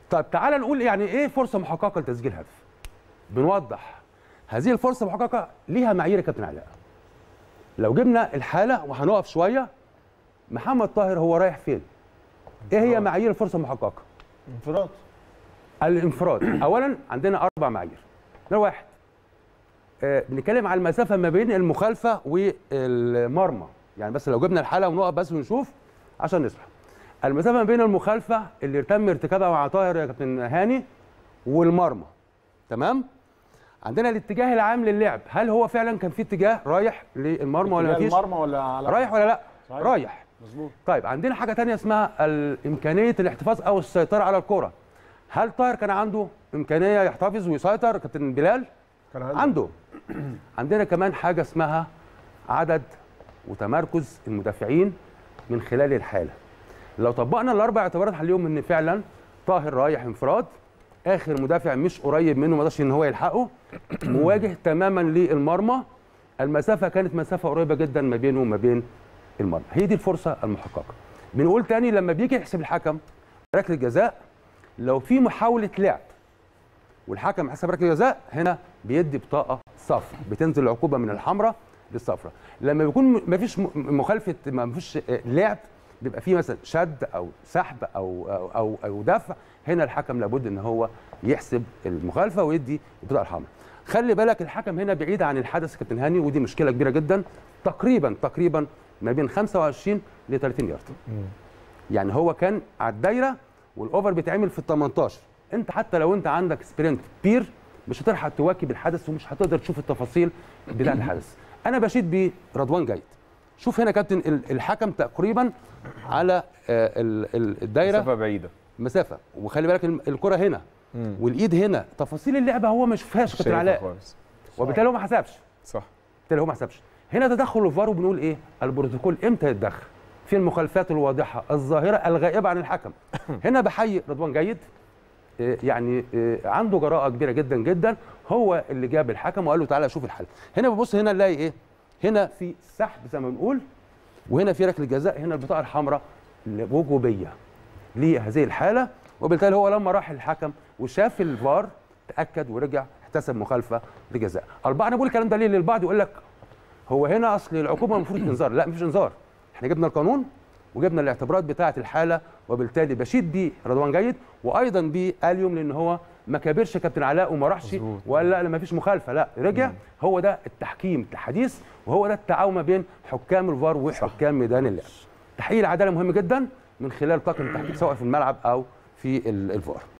طيب تعالى نقول يعني ايه فرصه محققه لتسجيل هدف بنوضح هذه الفرصه المحققه ليها معايير يا كابتن علاء لو جبنا الحاله وهنقف شويه محمد طاهر هو رايح فين ايه هي معايير الفرصه المحققه انفراد الانفراد اولا عندنا اربع معايير ده واحد آه بنتكلم على المسافه ما بين المخالفه والمرمى يعني بس لو جبنا الحاله ونقف بس ونشوف عشان نشرح المسافه ما بين المخالفه اللي تم ارتكابها مع طاهر يا كابتن هاني والمرمى تمام عندنا الاتجاه العام للعب هل هو فعلا كان في اتجاه رايح للمرمى ولا اتجاه مفيش المرمى ولا على رايح ولا لا صحيح. رايح مظبوط طيب عندنا حاجه تانية اسمها امكانيه الاحتفاظ او السيطره على الكره هل طاهر كان عنده امكانيه يحتفظ ويسيطر كابتن بلال كان عنده عنده عندنا كمان حاجه اسمها عدد وتمركز المدافعين من خلال الحاله لو طبقنا الاربع اعتبارات هنلاقيهم ان فعلا طاهر رايح انفراد اخر مدافع مش قريب منه ما قدرش ان هو يلحقه مواجه تماما للمرمى المسافه كانت مسافه قريبه جدا ما بينه وما بين المرمى هي دي الفرصه المحققه بنقول تاني لما بيجي يحسب الحكم ركله جزاء لو في محاوله لعب والحكم حسب ركله جزاء هنا بيدي بطاقه صفراء بتنزل العقوبه من الحمراء للصفراء لما بيكون ما فيش مخالفه ما فيش لعب بيبقى فيه مثلا شد او سحب او او او, أو دفع هنا الحكم لابد ان هو يحسب المخالفه ويدي البطاقه الحمراء خلي بالك الحكم هنا بعيد عن الحدث يا كابتن هاني ودي مشكله كبيره جدا تقريبا تقريبا ما بين 25 ل 30 يارد يعني هو كان على الدايره والاوفر بيتعمل في ال 18 انت حتى لو انت عندك سبرنت بير مش هتلحق تواكب الحدث ومش هتقدر تشوف التفاصيل بتاع الحدث انا بشيد برضوان جيد شوف هنا كابتن ال- الحكم تقريبا على آه، ال- ال- الدايره مسافه بعيده مسافه وخلي بالك الم- الكره هنا مم. والايد هنا تفاصيل اللعبه هو ما شافهاش كابتن شايفها علاء خالص وبالتالي هو ما حسبش صح بالتالي هو ما حسبش هنا تدخل الفار وبنقول ايه البروتوكول امتى يتدخل في المخالفات الواضحه الظاهره الغائبه عن الحكم هنا بحيي رضوان جيد إيه يعني إيه عنده جراءه كبيره جدا جدا هو اللي جاب الحكم وقال له تعالى شوف الحل هنا ببص هنا نلاقي ايه هنا في سحب زي ما بنقول وهنا في ركله جزاء هنا البطاقه الحمراء وجوبيه لهذه الحاله وبالتالي هو لما راح الحكم وشاف الفار تاكد ورجع احتسب مخالفه لجزاء البعض انا بقول الكلام ده ليه للبعض يقول لك هو هنا اصل العقوبه المفروض انذار لا مفيش انذار احنا جبنا القانون وجبنا الاعتبارات بتاعه الحاله وبالتالي بشيد بيه رضوان جيد وايضا بيه اليوم لان هو ما كبرش كابتن علاء وما راحش مظبوط. وقال لا لا مفيش مخالفه لا رجع هو ده التحكيم الحديث وهو ده التعاون ما بين حكام الفار وحكام ميدان اللعب تحقيق العداله مهم جدا من خلال طاقم التحكيم سواء في الملعب او في ال- الفار